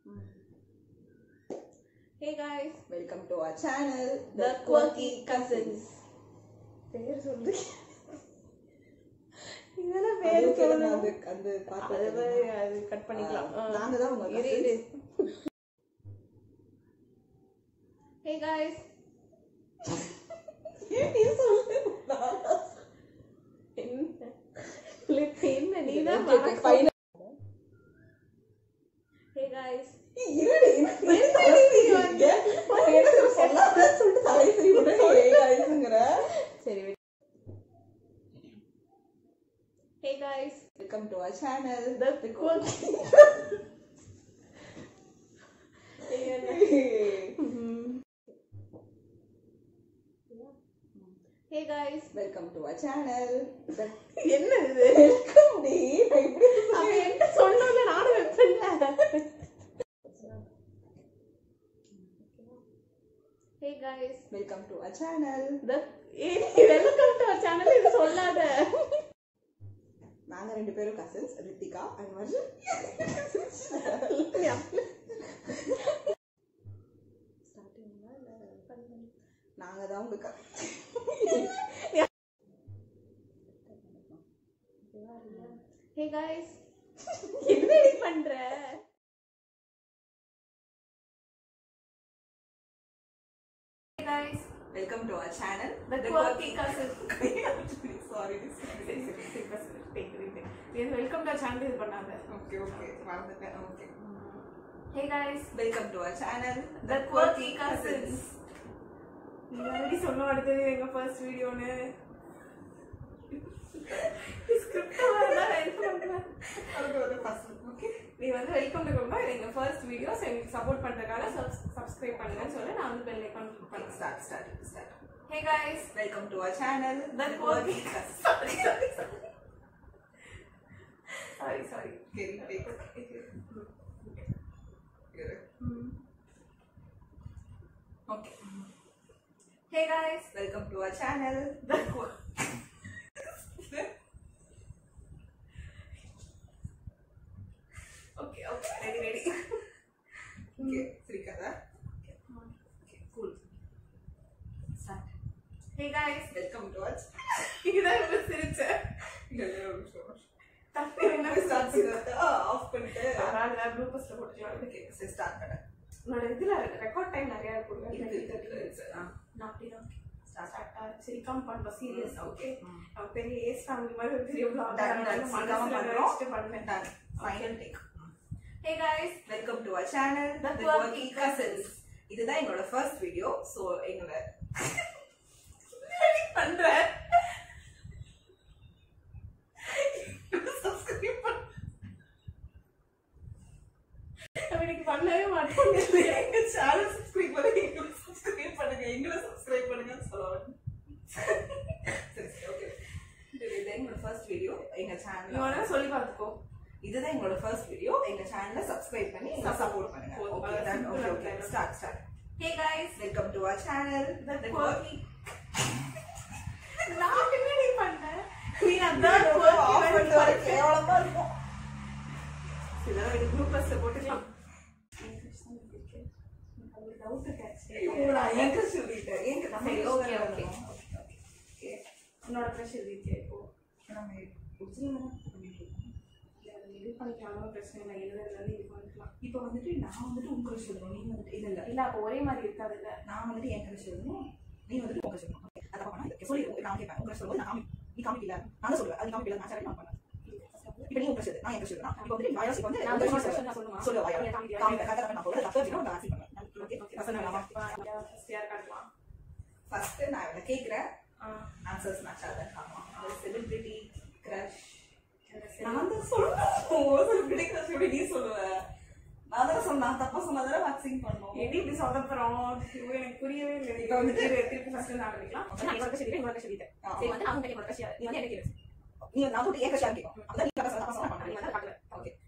Hey guys, welcome to our channel the Quirky Cousins. பேர் சொல்லு இதெல்லாம் பேர் சொல்லணும் அந்த அந்த பாட்டு அது வே- அது கட் பண்ணிக்கலாம் ஆ, ஆ. நாங்க தான் உங்க இரு, இரு. Hey guys, ஏன் நீ சொல்லு என்ன இல்ல, என்ன நீ தான் Okay, okay, fine. Hey guys, இருடி, நான் என்ன சொல்லிட்டு நான் என்ன சொல்ல சொல்லாதன்னு சொல்லிட்டு தலையை திருப்பி விட்டு, "Hey guys"ங்கிற. சரி wait. Hey guys, Welcome to our channel. the Quirky. Hey guys, Welcome to our channel. The- என்ன இது Welcome டி, நான் இப்படி அவ என்ன சொன்னோம்ல நானும் வைப்பேன்ல Hey guys, Welcome to our channel. the welcome to channel இது சொல்லாத நாங்க ரெண்டு பேரும் கசின்ஸ் ரித்திகா அண்ட் வந்து நாங்க தான் உங்க க- Hey guys, என்னடி பண்ற Hey guys, welcome to our channel the quirky cousin. Sorry welcome to channel இது பண்ணாத ஓகே ஓகே மறந்துட்டேன் okay Hey guys, welcome to our channel the quirky cousins. நீ ஆல்ரெடி சொன்ன அடுத்தது எங்க ஃபர்ஸ்ட் வீடியோன்னு ஸ்கிரிப்ட் அது ஒரு ஃபர்ஸ்ட் ஓகே நீ வந்து வெல்கம் டு கும்பா இது எங்க ஃபர்ஸ்ட் வீடியோஸ் எங்களுக்கு சப்போர்ட் பண்றதுக்காக சப்ஸ்கிரைப் பண்ணுங்கன்னு சொல்லி நான் வந்து பெல் ஐகான் கிளிக் பண்ணேன் start start start hey guys welcome to our channel The quirky sorry sorry sorry sorry carry take okay hey guys welcome to our channel The okay okay ready ready okay சிரிக்காதா okay cool start hey guys welcome to our இதுதான் இப்ப சிரிச்சேன் தப்பு என்ன start செய்தா of பண்ணிட்டு பரவாயில்ல ப்ளூபஸ்ல போட்டுக்கலாம் okay சரி ஸ்டார்ட் பண்ணு உன்னோட இதுல ரெக்கார்ட் டைம் நிறைய இருக்கு இருக்கு இருக்கும் இருக்கு ஆ நான் அப்படிதான் ஸ்டார்ட் சரி கம் பண்ணுவோம் சீரியஸ் ஓகே ம். பெரிய ஏஸ் ஃபேமிலி மாதிரி ஒரு பெரிய vlog Done, done. சிரிக்காம பண்றோம். பண்ணேன் Done. Final take. Hey guys welcome to our channel The the Quirky quirky cousins இதுதான் எங்களோட ஃபர்ஸ்ட் வீடியோ சோ எங்களோட பண்ற சப்ஸ்கிரைப் பண்ணு எனக்கு பண்ணவே மாட்டேன் எங்க சேனல் சப்ஸ்கிரைப் பண்ணுங்க எங்களை சப்ஸ்கிரைப் பண்ணுங்க எங்களை சப்ஸ்கிரைப் பண்ணுங்கன்னு சொல்லுவாங்க சரி சரி ஓகே இதுதான் எங்களோட ஃபர்ஸ்ட் வீடியோ எங்க நீ சேனல் வேணா சொல்லி பார்த்துக்கோ இதுதான் எங்களோட ஃபர்ஸ்ட் வீடியோ எங்க சேனலை சப்ஸ்கிரைப் பண்ணி சப்போர்ட் பண்ணுங்க போதும். Okay done okay okay start start hey guys welcome to our channel The the Quirky quirky நான் என்னடி பண்ணேன் நீ அதான் ஆஃப் பண்ணிட்டு வர கேவலமா இருக்கும் இதெல்லாம் எனக்கு ப்ளூபஸ்ல போட்டுக்கலாம் டவுட் எங்க சொல்லிட்டேன் எங்க நம்ம சரி, யோகா okay, okay. ஓகே உன்னோட ப்ரெஷர் இருக்கே இப்போ நம்ம ஒரிஜினல் பண்ணிட்டு இருக்கோம் இது பண்ணிக்கலாம் பிரச்சனை இல்லை எழுதுறதுல இது பண்ணிக்கலாம் இப்போ வந்துட்டு நான் வந்துட்டு உங்க crush சொல்லணும் நீ வந்துட்டு இல்ல இல்ல இல்ல அப்போ ஒரே மாதிரி இருக்காது இல்ல நான் வந்துட்டு என் crush சொல்லணும் நீ வந்துட்டு உங்க சொல்லணும் Okay, அதை பண்ணா இது சொல்லி நான் கேட்பேன் உங்க சொல்லும்போது நான் காமி நீ காமிக்கல நான் தான் சொல்லுவேன் அது காமிக்கல நான் சரி நான் பண்ணேன் இப்போ நீ உங்க சொல்லு நான் என் crush சொல்லணும் இப்போ வந்துட்டு வயசு வந்து நான் உங்க உங்க crush crush நான் சொல்லுமா? சொல்லு வாயா நீ காமிக்கல. காமிக்க கரெக்டாக நான் சொல்றது தப்பு அப்படின்னா நான் ஆக்செப்ட் பண்ணுவேன் ஓகே ஃபர்ஸ்ட் நான் ஃபர்ஸ்ட் யார் காட்டலாம் ஃபர்ஸ்ட் நான் இவனை கேட்குறேன் ஆன்சர்ஸ் மேட்ச் ஆகுதுன்னு பார்க்கலாம் ஒரு செலிபிரிட்டி கிரஷ் நான் தான் சொல்லணும் செலிபிரிட்டி கிரஷ் எப்படி நீ சொல்லுவ நான் தானே சொன்னேன் நான் தப்பா சொன்னதால வேக்சிங் பண்ணோம் எப்படி இப்படி சொதப்புறோம் ஐயோ, எனக்கு புரியவே இல்லை இப்போ வந்துட்டு- இரு, திருப்பி ஃபர்ஸ்ட் நான் ஆரம்பிக்கலாம் நான் இவரோட சொல்லிட்டேன் இவரோட சொல்லிட்டேன் ஆ. சரி வந்து அவங்க இவரோட கட்சி நீ வந்து எனக்கு இரு. நீ நான் கூட ஏன் கஷ்டம் கேட்கும் அதான் நீ கஷ்டம் நான் நீ பண்ணேன் வந்து காட்டுவேன் ஓகே